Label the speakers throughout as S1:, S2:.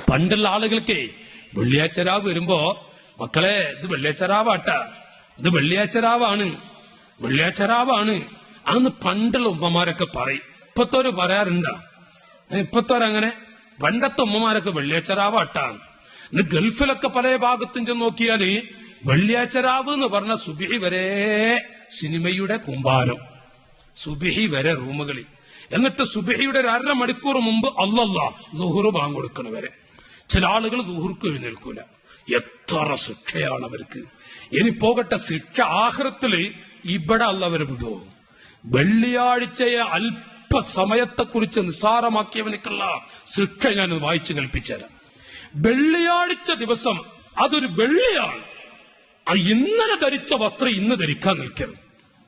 S1: പണ്ടുള്ള ആളുകൾക്ക് വെള്ളിയാഴ്ച രാവ് വരുമ്പോ മക്കളെ ഇത് വെള്ളിയാഴ്ച രാവാട്ട ഇത് വെള്ളിയാഴ്ച രാവാണ് വെള്ളിയാഴ്ച രാവാണ് അന്ന് പണ്ടുള്ള ഉമ്മമാരൊക്കെ പറയും ഇപ്പത്തോര് പറയാറുണ്ടാ ഇപ്പത്തോരങ്ങനെ പണ്ടത്തെ ഉമ്മമാരൊക്കെ വെള്ളിയാഴ്ച രാവാട്ടാണ് ഇന്ന് ഗൾഫിലൊക്കെ പല ഭാഗത്തും ചെന്ന് നോക്കിയാല് വെള്ളിയാഴ്ച രാവ് എന്ന് പറഞ്ഞ സുബിഹി വരെ സിനിമയുടെ കുമ്പാരം സുബിഹി വരെ റൂമുകളിൽ എന്നിട്ട് സുബിഹിയുടെ ഒരു അര മണിക്കൂർ മുമ്പ് അല്ലല്ല ലുഹുറ് ബാങ്ക് കൊടുക്കണ വരെ ചില ആളുകൾ ലുഹുർക്ക് എഴുന്നേൽക്കൂല എത്ര ശിക്ഷയാണ് അവർക്ക് ഇനി പോകട്ടെ ശിക്ഷ ആഹ്രത്തില് ഇവിടെ അല്ല അവരെ വിടുവോ വെള്ളിയാഴ്ചയെ അല്പസമയത്തെക്കുറിച്ച് നിസ്സാരമാക്കിയവനക്കുള്ള ശിക്ഷ ഞാൻ വായിച്ചു കേൾപ്പിച്ചുതരാം വെള്ളിയാഴ്ച ദിവസം അതൊരു വെള്ളിയാണ് ആ ഇന്നലെ ധരിച്ച വസ്ത്രം ഇന്ന് ധരിക്കാൻ നിൽക്കരുത്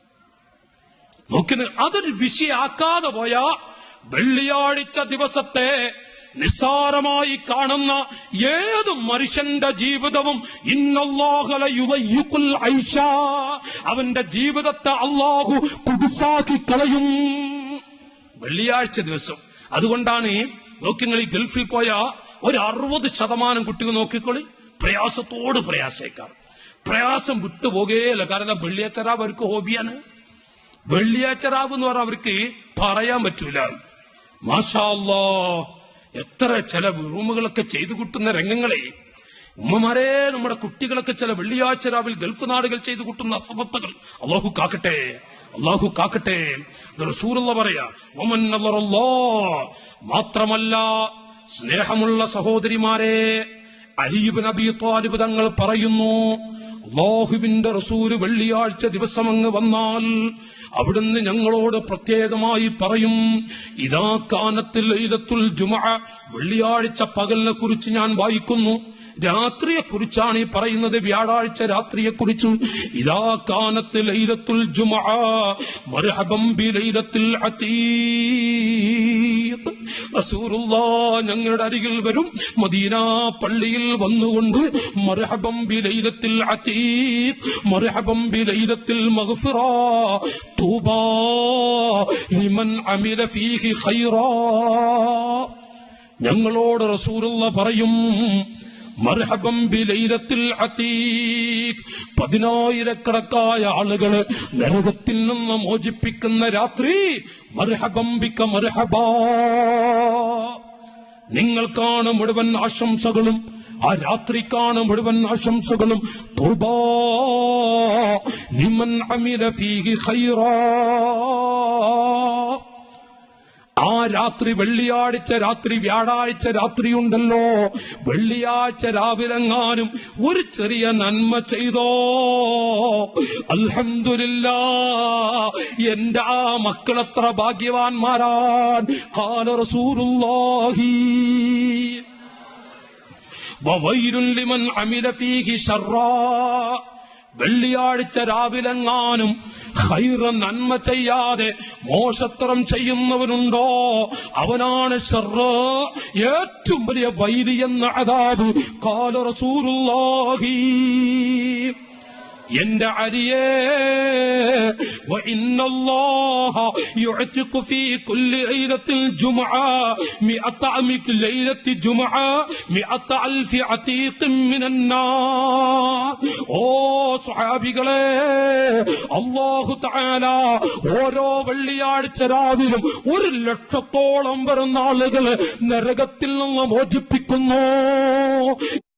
S1: നോക്കിന് അതൊരു വിഷയാക്കാതെ പോയ വെള്ളിയാഴ്ച ദിവസത്തെ നിസ്സാരമായി കാണുന്ന ഏത് മനുഷ്യന്റെ ജീവിതവും ഇന്നല്ലാഹല യുവയ്യുക്കുൽ ഐഷ അവന്റെ ജീവിതത്തെ അള്ളാഹു കുടിസാക്കി കളയും വെള്ളിയാഴ്ച ദിവസം അതുകൊണ്ടാണ് നോക്കിങ്ങൾ ഈ ഗൾഫിൽ പോയ ഒരു അറുപത് ശതമാനം കുട്ടികൾ നോക്കിക്കോളി പ്രയാസത്തോട് പ്രയാസേക്കാർ പ്രയാസം വിട്ടുപോകുകയല്ല കാരണം വെള്ളിയാഴ്ച രാവ് അവർക്ക് ഹോബിയാണ് വെള്ളിയാഴ്ച രാവ് എന്ന് പറഞ്ഞാൽ അവർക്ക് പറയാൻ പറ്റൂല മാഷാ അല്ലാ എത്ര ചില റൂമുകളൊക്കെ ചെയ്തു കൂട്ടുന്ന രംഗങ്ങളെ ഉമ്മമാരെ നമ്മുടെ കുട്ടികളൊക്കെ ചില വെള്ളിയാഴ്ച രാവിൽ ഗൾഫ് നാടുകൾ ചെയ്തു കൂട്ടുന്ന അസബത്തകൾ അള്ളാഹു കാക്കട്ടെ അള്ളാഹു കാക്കട്ടെ ഇത് റസൂലുള്ള പറയാ ഒമൻ നല്ലറല്ലോ മാത്രമല്ല സ്നേഹമുള്ള സഹോദരിമാരെ അലീബ് നബി ത്വാലിബ് തങ്ങൾ പറയുന്നു അള്ളാഹുവിന്റെ റസൂല് വെള്ളിയാഴ്ച ദിവസം അങ്ങ് വന്നാൽ അവിടുന്ന് ഞങ്ങളോട് പ്രത്യേകമായി പറയും ഇതാ കാനത്തിൽ ലൈലത്തുൽ ജുമഅ വെള്ളിയാഴ്ച പകലിനെ കുറിച്ച് ഞാൻ വായിക്കുന്നു രാത്രിയെ കുറിച്ചാണ് ഈ പറയുന്നത് വ്യാഴാഴ്ച രാത്രിയെ കുറിച്ച് ഇതാ കാനത്ത് ലൈലത്തുൽ ജുമഅ മർഹബം ബി ലൈലത്തിൽ അതീഖ് റസൂലുള്ളാ ഞങ്ങളുടെ അരികിൽ വരും മദീന പള്ളിയിൽ വന്നുകൊണ്ട് മർഹബം ബി ലൈലത്തിൽ അതീഖ് മർഹബം ബി ലൈലത്തിൽ മഗ്ഫിറ തൂബാ ലിമൻ അമില ഫീഹി ഖൈറാ ഞങ്ങളോട് റസൂലുള്ള പറയും മർഹബം ബിലൈലത്തിൽ അതീഖ് പതിനായിരക്കണക്കായ ആളുകളെ നരകത്തിൽ നിന്ന് മോചിപ്പിക്കുന്ന രാത്രി മർഹബം ബിക്ക മർഹബാ നിങ്ങൾക്കാണ് മുഴുവൻ ആശംസകളും ആ രാത്രിക്കാണ് മുഴുവൻ ആശംസകളും തുബാ ലിമൻ അമില ഫീഹി ഖൈറാ ആ രാത്രി വെള്ളിയാഴ്ച രാത്രി വ്യാഴാഴ്ച രാത്രി ഉണ്ടല്ലോ വെള്ളിയാഴ്ച രാവിലെങ്ങാനും ഒരു ചെറിയ നന്മ ചെയ്തോ അൽഹമില്ല എന്റെ ആ മക്കളെത്ര ഭാഗ്യവാന്മാരാൻ കാല റസൂലുള്ളാഹി വവൈരുൻ ലിമൻ അമില ഫീഹി ശർറാ വെള്ളിയാഴ്ച രാവിലെങ്ങാനും ഹൈറ നന്മ ചെയ്യാതെ മോശത്തരം ചെയ്യുന്നവനുണ്ടോ അവനാണ് ഷർറ് ഏറ്റവും വലിയ വൈരി എന്ന അതാബ് കാല റസൂലുള്ളാഹി എന്റെ അരിയേ وإن الله يعتق في كل ليلة الجمعة مئة أمك ليلة جمعة مئة ألف عتيق من النار ഓ സ്വഹാബികളെ അള്ളാഹു താല ഓരോ വെള്ളിയാഴ്ച രാവിലും ഒരു ലക്ഷത്തോളം വരുന്ന ആളുകളെ നരകത്തിൽ നിന്ന് മോചിപ്പിക്കുന്നു